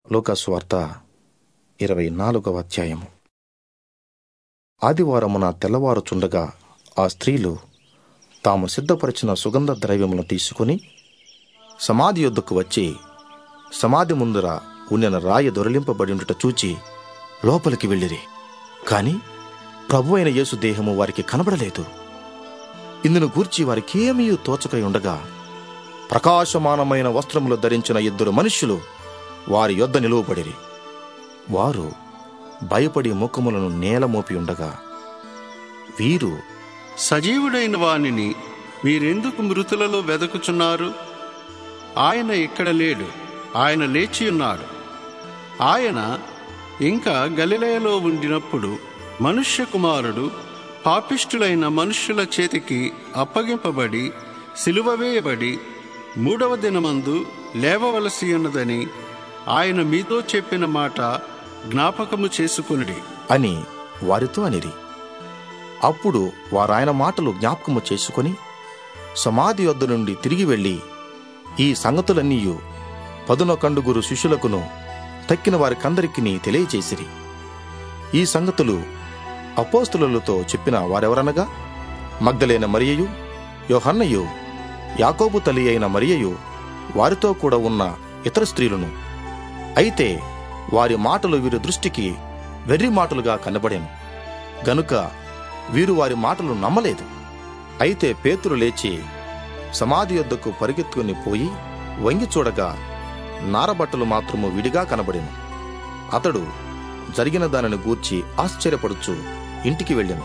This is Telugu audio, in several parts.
లోకాస్వార్త ఇరవై నాలుగవ అధ్యాయము ఆదివారమున తెల్లవారుచుండగా ఆ స్త్రీలు తాము సిద్ధపరిచిన సుగంధ ద్రవ్యములను తీసుకుని సమాధి యొద్దకు వచ్చి సమాధి ముందర ఉన్న రాయి దొరలింపబడి ఉండుట చూచి లోపలికి వెళ్ళిరి కాని ప్రభు అయిన యేసు దేహము వారికి కనబడలేదు ఇందును గూర్చి వారికేమీ తోచకై ఉండగా ప్రకాశమానమైన వస్త్రములు ధరించిన ఇద్దరు మనుష్యులు వారి యొద్ద నిలువబడిరి వారు భయపడి ముఖములను నేల మోపి ఉండగా వీరు సజీవుడైన వానిని మీరెందుకు మృతులలో వెదకుచున్నారు ఆయన ఇక్కడ లేడు ఆయన లేచి ఉన్నాడు ఆయన ఇంకా గలిలయలో ఉండినప్పుడు మనుష్య కుమారుడు పాపిష్టులైన మనుష్యుల చేతికి అప్పగింపబడి సిలువ వేయబడి మూడవ దినమందు లేవవలసి ఉన్నదని ఆయన మీతో చెప్పిన మాట జ్ఞాపకము చేసుకునిడి అని వారితో అనిరి అప్పుడు వారాయన మాటలు జ్ఞాపకము చేసుకొని సమాధి వద్ద నుండి తిరిగి వెళ్ళి ఈ సంగతులన్నీయు పదునొకండుగురు శిష్యులకును తక్కిన వారికందరికీ తెలియచేసిరి ఈ సంగతులు అపోస్తులతో చెప్పిన వారెవరనగా మగ్ధలైన మరియయు యోహన్నయు యాకోబు తల్లి అయిన మరియయు వారితో కూడా ఉన్న ఇతర స్త్రీలను అయితే వారి మాటలు వీరి దృష్టికి వెర్రి మాటలుగా కనబడేను గనుక వీరు వారి మాటలు నమ్మలేదు అయితే పేతురు లేచి సమాధి యొద్దకు పరిగెత్తుకుని పోయి వంగి చూడగా నారబట్టలు మాత్రము విడిగా కనబడెను అతడు జరిగిన దానిని గూర్చి ఆశ్చర్యపడుచు ఇంటికి వెళ్ళెను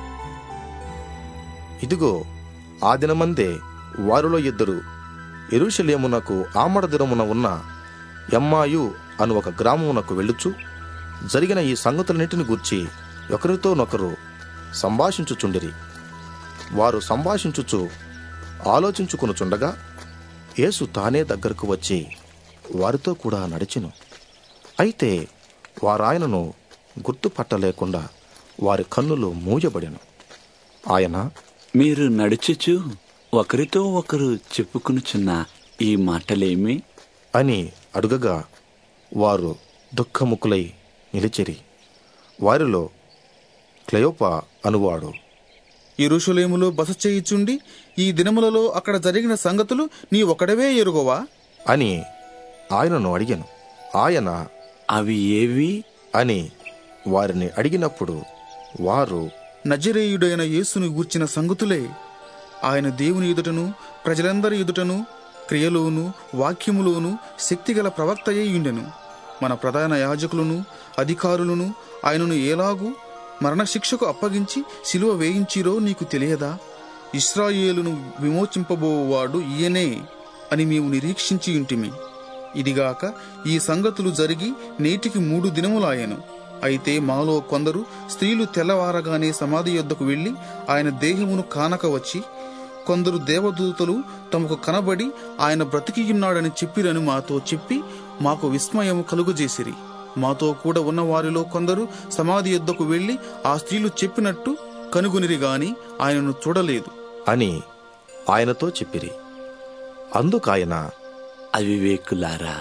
ఇదిగో ఆ దినమందే వారిలో ఇద్దరు ఎరుషలేమునకు ఆమడ దినమున ఉన్న ఎమ్మాయు అను ఒక గ్రామమునకు వెళ్ళుచు జరిగిన ఈ సంగతులన్నిటిని గూర్చి ఒకరితోనొకరు సంభాషించుచుండిరి వారు సంభాషించుచు ఆలోచించుకొనుచుండగా యేసు తానే దగ్గరకు వచ్చి వారితో కూడా నడిచెను అయితే వారాయనను గుర్తుపట్టలేకుండా వారి కన్నులు మూయబడెను ఆయన మీరు నడుచుచు ఒకరితో ఒకరు చెప్పుకునుచున్న ఈ మాటలేమి అని అడుగగా వారు దుఃఖముకులై నిలిచిరి వారిలో క్లయోప అనువాడు ఇరుషులేములో బస చేయిచుండి ఈ దినములలో అక్కడ జరిగిన సంగతులు నీ ఒకడవే ఎరుగవా అని ఆయనను అడిగాను ఆయన అవి ఏవి అని వారిని అడిగినప్పుడు వారు నజరేయుడైన యేసును గూర్చిన సంగతులే ఆయన దేవుని ఎదుటను ప్రజలందరి ఎదుటను క్రియలోను వాక్యములోను శక్తిగల ప్రవక్తయ్యి ఉండెను మన ప్రధాన యాజకులను అధికారులను ఆయనను ఎలాగూ మరణశిక్షకు అప్పగించి సిలువ వేయించిరో నీకు తెలియదా ఇస్రాయేలును విమోచింపబోవాడు ఈయనే అని మేము నిరీక్షించి ఉంటిమి ఇదిగాక ఈ సంగతులు జరిగి నేటికి మూడు దినములాయెను అయితే మాలో కొందరు స్త్రీలు తెల్లవారగానే సమాధి యొద్దకు వెళ్లి ఆయన దేహమును కానక వచ్చి కొందరు దేవదూతలు తమకు కనబడి ఆయన బ్రతికియున్నాడని చెప్పిరని మాతో చెప్పి మాకు విస్మయము కలుగజేసిరి మాతో కూడా ఉన్న వారిలో కొందరు సమాధి యొద్దకు వెళ్లి ఆ స్త్రీలు చెప్పినట్టు కనుగొనిరి గాని ఆయనను చూడలేదు అని ఆయనతో చెప్పిరి అందుకాయన అవివేకులారా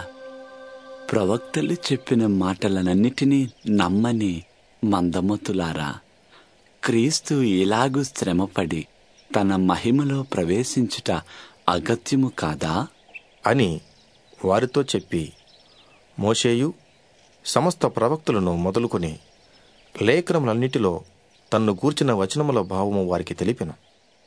ప్రవక్తలు చెప్పిన మాటలనన్నిటినీ నమ్మని మందమతులారా క్రీస్తు ఇలాగు శ్రమపడి తన మహిమలో ప్రవేశించుట అగత్యము కాదా అని వారితో చెప్పి మోషేయు సమస్త ప్రవక్తులను మొదలుకొని లేఖనములన్నిటిలో తన్ను గూర్చిన వచనముల భావము వారికి తెలిపెను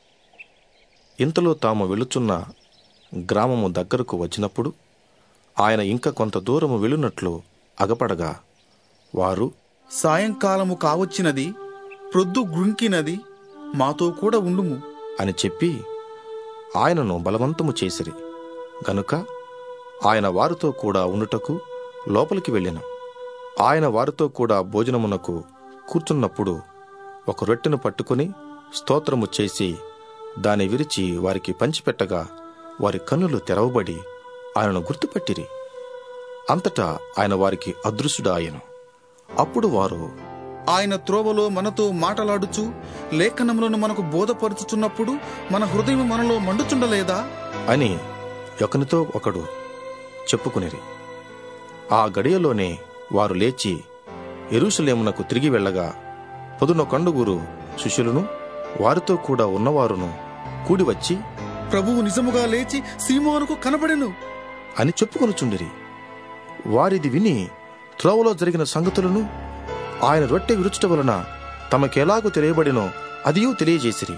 ఇంతలో తాము వెళుచున్న గ్రామము దగ్గరకు వచ్చినప్పుడు ఆయన ఇంకా కొంత దూరము వెళ్ళునట్లు అగపడగా వారు సాయంకాలము కావచ్చినది ప్రొద్దు గుంకినది మాతో కూడా ఉండుము అని చెప్పి ఆయనను బలవంతము చేసిరి గనుక ఆయన వారితో కూడా ఉండుటకు లోపలికి వెళ్ళెను ఆయన వారితో కూడా భోజనమునకు కూర్చున్నప్పుడు ఒక రొట్టెను పట్టుకుని స్తోత్రము చేసి దాని విరిచి వారికి పంచిపెట్టగా వారి కన్నులు తెరవబడి ఆయనను గుర్తుపట్టిరి అంతటా ఆయన వారికి అదృశ్యుడాయను అప్పుడు వారు ఆయన త్రోవలో మనతో మాటలాడుచు లేఖనములను మనకు బోధపరుచుచున్నప్పుడు మన హృదయం మనలో మండుచుండలేదా అని ఒకనితో ఒకడు చెప్పుకునిరి ఆ గడియలోనే వారు లేచి ఎరుషలేమునకు తిరిగి వెళ్ళగా పొదున కండుగురు శిష్యులను వారితో కూడా ఉన్నవారును కూడి వచ్చి ప్రభువు నిజముగా లేచి సీమోనుకు కనబడెను అని చెప్పుకొనుచుండిరి వారిది విని త్రోవలో జరిగిన సంగతులను ఆయన రొట్టె విరుచుట వలన తమకెలాగు తెలియబడినో అదియూ తెలియజేసిరి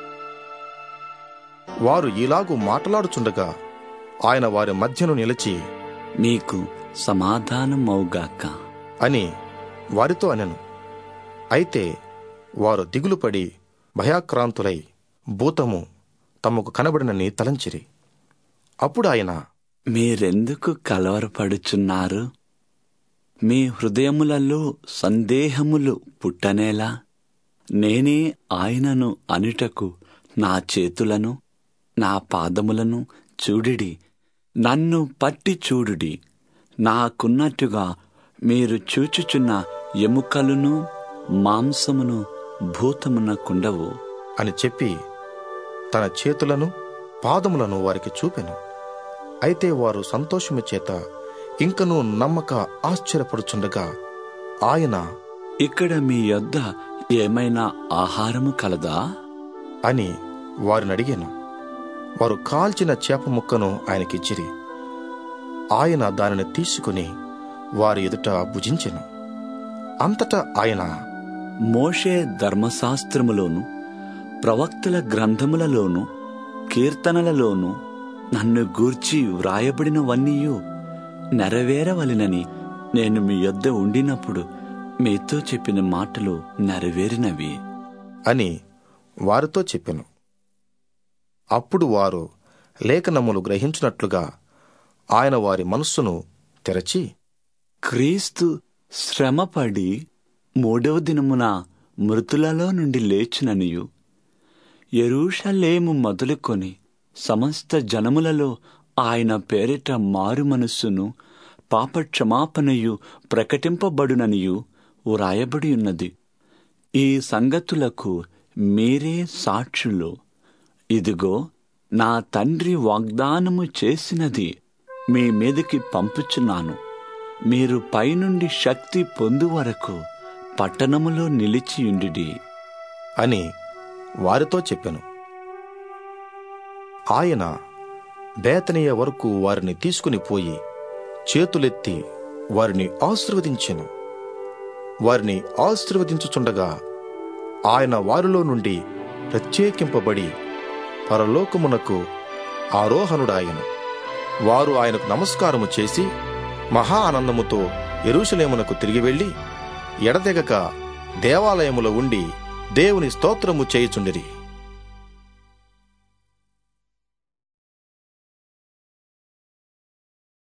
వారు ఇలాగు మాట్లాడుచుండగా ఆయన వారి మధ్యను నిలిచి మీకు సమాధానమవుగాక అని వారితో అనెను అయితే వారు దిగులుపడి భయాక్రాంతులై భూతము తమకు కనబడినని తలంచిరి అప్పుడు ఆయన మీరెందుకు కలవరపడుచున్నారు మీ హృదయములలో సందేహములు పుట్టనేలా నేనే ఆయనను అనుటకు నా చేతులను నా పాదములను చూడిడి నన్ను పట్టి చూడుడి నాకున్నట్టుగా మీరు చూచుచున్న ఎముకలును మాంసమును భూతమునకుండవు అని చెప్పి తన చేతులను పాదములను వారికి చూపెను అయితే వారు సంతోషము చేత ఇంకనూ నమ్మక ఆశ్చర్యపడుచుండగా ఆయన ఇక్కడ మీ యొద్ద ఏమైనా ఆహారము కలదా అని వారిని అడిగాను వారు కాల్చిన చేప ముక్కను ఆయనకిచ్చిరి ఆయన దానిని తీసుకుని వారి ఎదుట భుజించెను అంతటా ఆయన మోషే ధర్మశాస్త్రములోను ప్రవక్తల గ్రంథములలోను కీర్తనలలోను నన్ను గూర్చి వ్రాయబడినవన్నీయు నెరవేరవలెనని నేను మీ యొద్ద ఉండినప్పుడు మీతో చెప్పిన మాటలు నెరవేరినవి అని వారితో చెప్పెను అప్పుడు వారు లేఖనములు గ్రహించినట్లుగా ఆయన వారి మనస్సును తెరచి క్రీస్తు శ్రమపడి మూడవ దినమున మృతులలో నుండి లేచుననియు ఎరూషలేము మొదలుకొని సమస్త జనములలో ఆయన పేరిట మారు మనస్సును పాపక్షమాపణయు ప్రకటింపబడుననియు వ్రాయబడి ఉన్నది ఈ సంగతులకు మీరే సాక్షులు ఇదిగో నా తండ్రి వాగ్దానము చేసినది మీ మీదకి పంపుచున్నాను మీరు పైనుండి శక్తి పొందు వరకు పట్టణములో నిలిచియుండి అని వారితో చెప్పెను ఆయన బేతనీయ వరకు వారిని తీసుకుని పోయి చేతులెత్తి వారిని ఆశీర్వదించెను వారిని ఆశీర్వదించుచుండగా ఆయన వారిలో నుండి ప్రత్యేకింపబడి పరలోకమునకు ఆరోహణుడాయను వారు ఆయనకు నమస్కారము చేసి మహా ఆనందముతో ఎరుషలేమునకు తిరిగి వెళ్ళి ఎడతెగక దేవాలయములో ఉండి దేవుని స్తోత్రము చేయుచుండిరి